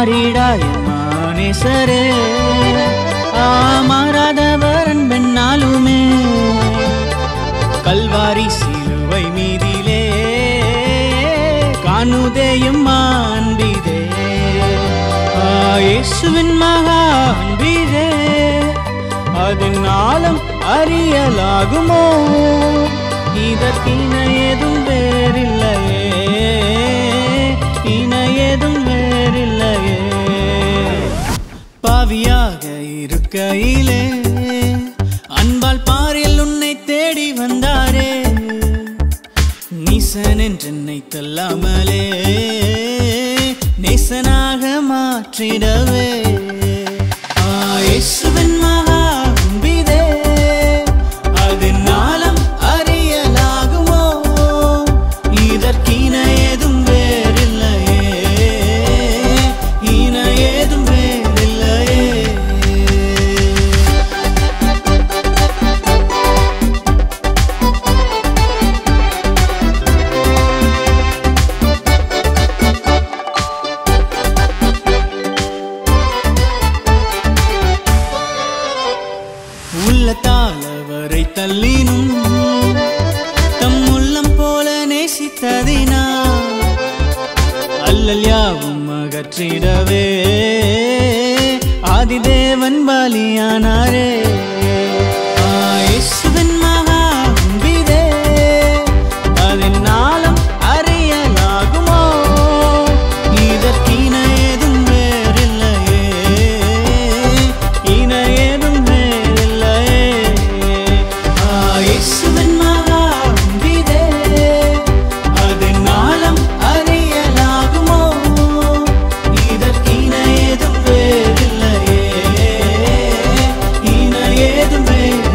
மாறிடாய மானேசரே ஆ மாறாதவர் அன்பென்னாலுமே கல்வாரி சிலுவை மீதிலே காணுதேயும் அன்பிதே ஆ, இயேசுவின் மகா அன்பிதே அதன் ஆழம் அறியலாகுமோ இதற்கின ஏதும் வேறில்லையே இன ஏதும் வேறில்லையே பாவியாக இருக்கையிலே அன்பால் பாரில் உன்னை தேடி வந்தாரே நீசன் என்றென்னை தள்ளாமலே நேசனாக மாற்றிடவே ஆ, இயேசுவின் மகா அன்பிதே, அதன் ஆழம் அறியலாகுமோ இதற்கின ஏதும் வேறில்லையே இன ஏதும் வேறில்லையே உள்ளத்தால் அவரை தள்ளினும் தம் உள்ளம் போல நேசித்ததினா அல்லல் யாவும் அகற்றிடவே ஆதிதேவன் பலியானாரே ஆ, இயேசுவின் மகா அன்பிதே, அதன் ஆழம் அறியலாகுமோ இதற்கின ஏதும் வேறில்லையே இன ஏதும் வேறில்லையே ஆ, இயேசுவின் மகா அன்பிதே, அதன் ஆழம் அறியலாகுமோ இதற்கின ஏதும் வேறில்லையே இன ஏதும் வேறில்லையே